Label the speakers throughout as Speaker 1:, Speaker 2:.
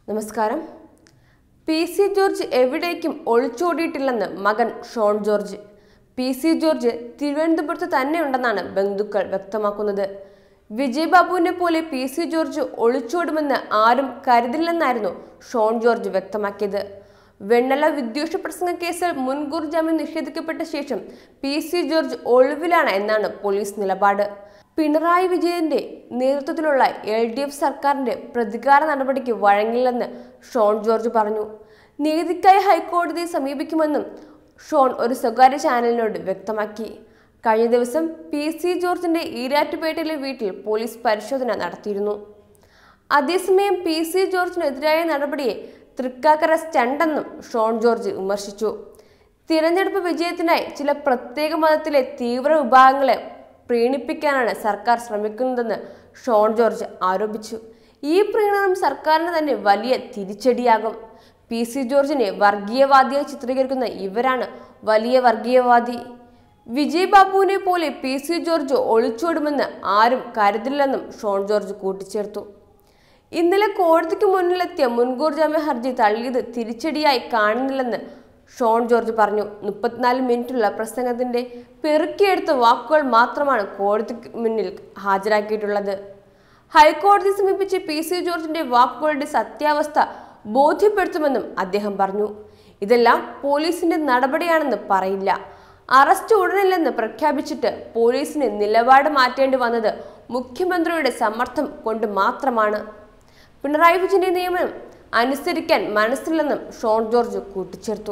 Speaker 1: നമസ്കാരം P C George എവിടേക്കും ഒളിച്ചോടിയിട്ടില്ലെന്ന് മകൻ ഷോൺ ജോർജ് പി സി ജോർജ് തിരുവനന്തപുരത്ത് തന്നെയുണ്ടെന്നാണ് ബന്ധുക്കൾ വ്യക്തമാക്കുന്നത് വിജയ് ബാബുവിനെ പോലെ പി സി ജോർജ് ഒളിച്ചോടുമെന്ന് ആരും കരുതില്ലെന്നായിരുന്നു ഷോൺ ജോർജ് വ്യക്തമാക്കിയത് വെണ്ണല വിദ്വേഷ പ്രസംഗ കേസിൽ മുൻകൂർ ജാമ്യം നിഷേധിക്കപ്പെട്ട ശേഷം പി സി ജോർജ് ഒളിവിലാണ് എന്നാണ് പോലീസ് നിലപാട് പിണറായി വിജയന്റെ നേതൃത്വത്തിലുള്ള എൽ ഡി എഫ് സർക്കാരിന്റെ പ്രതികാര നടപടിക്ക് വഴങ്ങില്ലെന്ന് ഷോൺ ജോർജ് പറഞ്ഞു നീതിക്കായി ഹൈക്കോടതിയെ സമീപിക്കുമെന്നും ഷോൺ ഒരു സ്വകാര്യ ചാനലിനോട് വ്യക്തമാക്കി കഴിഞ്ഞ ദിവസം പി സി ജോർജിന്റെ ഈരാറ്റുപേട്ടയിലെ വീട്ടിൽ പോലീസ് പരിശോധന നടത്തിയിരുന്നു അതേസമയം പി സി ജോർജിനെതിരായ നടപടിയെ തൃക്കാക്കര സ്റ്റണ്ടെന്നും ഷോൺ ജോർജ് വിമർശിച്ചു തിരഞ്ഞെടുപ്പ് വിജയത്തിനായി ചില പ്രത്യേക മതത്തിലെ തീവ്ര വിഭാഗങ്ങളെ പ്രീണിപ്പിക്കാനാണ് സർക്കാർ ശ്രമിക്കുന്നതെന്ന് ഷോൺ ജോർജ് ആരോപിച്ചു ഈ പ്രീണനം സർക്കാരിന് തന്നെ വലിയ തിരിച്ചടിയാകും പി സി ജോർജിനെ വർഗീയവാദിയായി ചിത്രീകരിക്കുന്ന ഇവരാണ് വലിയ വർഗീയവാദി വിജയ് ബാബുവിനെ പോലെ പി സി ജോർജ് ഒളിച്ചോടുമെന്ന് ആരും കരുതില്ലെന്നും ഷോൺ ജോർജ് കൂട്ടിച്ചേർത്തു ഇന്നലെ കോടതിക്ക് മുന്നിലെത്തിയ മുൻകൂർ ജാമ്യ ഹർജി തള്ളിയത് തിരിച്ചടിയായി കാണുന്നില്ലെന്ന് ഷോൺ ജോർജ് പറഞ്ഞു മുപ്പത്തിനാല് മിനിറ്റുള്ള പ്രസംഗത്തിന്റെ പെറുക്കിയെടുത്ത വാക്കുകൾ മാത്രമാണ് കോടതിക്ക് മുന്നിൽ ഹാജരാക്കിയിട്ടുള്ളത് ഹൈക്കോടതി സമീപിച്ച് പി സി ജോർജിന്റെ വാക്കുകളുടെ സത്യാവസ്ഥ ബോധ്യപ്പെടുത്തുമെന്നും അദ്ദേഹം പറഞ്ഞു ഇതെല്ലാം പോലീസിന്റെ നടപടിയാണെന്ന് പറയില്ല അറസ്റ്റ് ഉടനില്ലെന്ന് പ്രഖ്യാപിച്ചിട്ട് പോലീസിന് നിലപാട് മാറ്റേണ്ടി വന്നത് മുഖ്യമന്ത്രിയുടെ സമ്മർദ്ദം കൊണ്ട് മാത്രമാണ് പിണറായി വിജയന്റെ നിയമനം അനുസരിക്കാൻ മനസ്സില്ലെന്നും ഷോൺ ജോർജ് കൂട്ടിച്ചേർത്തു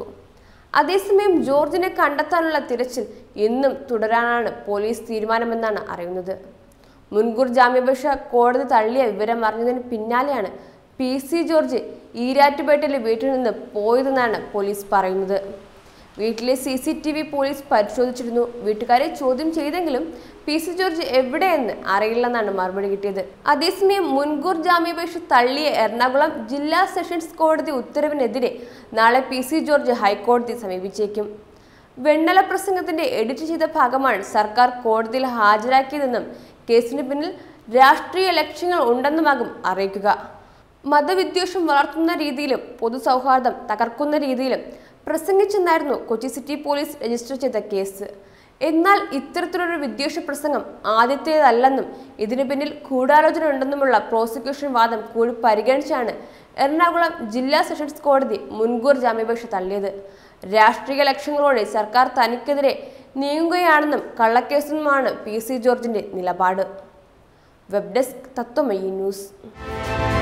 Speaker 1: അതേസമയം ജോർജിനെ കണ്ടെത്താനുള്ള തിരച്ചിൽ ഇന്നും തുടരാനാണ് പോലീസ് തീരുമാനമെന്നാണ് അറിയുന്നത് മുൻകൂർ ജാമ്യാപേക്ഷ കോടതി തള്ളിയ വിവരം അറിഞ്ഞതിന് പിന്നാലെയാണ് പി സി ജോർജ് ഈരാറ്റുപേട്ടയിലെ വീട്ടിൽ നിന്ന് പോയതെന്നാണ് പോലീസ് പറയുന്നത് വീട്ടിലെ C C T V police പരിശോധിച്ചിരുന്നു വീട്ടുകാരെ ചോദ്യം ചെയ്തെങ്കിലും പി സി ജോർജ് എവിടെയെന്ന് അറിയില്ലെന്നാണ് മറുപടി കിട്ടിയത് അതേസമയം മുൻകൂർ ജാമ്യാപേക്ഷ തള്ളിയ എറണാകുളം ജില്ലാ സെഷൻസ് കോടതി ഉത്തരവിനെതിരെ നാളെ പി സി ജോർജ് ഹൈക്കോടതി സമീപിച്ചേക്കും വെണ്ണല പ്രസംഗത്തിന്റെ എഡിറ്റ് ചെയ്ത ഭാഗമാണ് സർക്കാർ കോടതിയിൽ ഹാജരാക്കിയതെന്നും കേസിന് പിന്നിൽ രാഷ്ട്രീയ ലക്ഷ്യങ്ങൾ ഉണ്ടെന്നുമാകും അറിയിക്കുക മതവിദ്വേഷം വളർത്തുന്ന രീതിയിലും പൊതുസൗഹാർദ്ദം തകർക്കുന്ന രീതിയിലും പ്രസംഗിച്ചെന്നായിരുന്നു കൊച്ചി സിറ്റി പോലീസ് രജിസ്റ്റർ ചെയ്ത കേസ് എന്നാൽ ഇത്തരത്തിലൊരു വിദ്വേഷ പ്രസംഗം ആദ്യത്തേതല്ലെന്നും ഇതിനു പിന്നിൽ ഗൂഢാലോചന ഉണ്ടെന്നുമുള്ള പ്രോസിക്യൂഷൻ വാദം കൂടി പരിഗണിച്ചാണ് എറണാകുളം ജില്ലാ സെഷൻസ് കോടതി മുൻകൂർ ജാമ്യാപേക്ഷ തള്ളിയത് രാഷ്ട്രീയ ലക്ഷ്യങ്ങളോടെ സർക്കാർ തനിക്കെതിരെ നീങ്ങുകയാണെന്നും കള്ളക്കേസെന്നുമാണ് പി സി ജോർജിന്റെ നിലപാട് വെബ് ഡെസ്ക് തത്വമയി ന്യൂസ്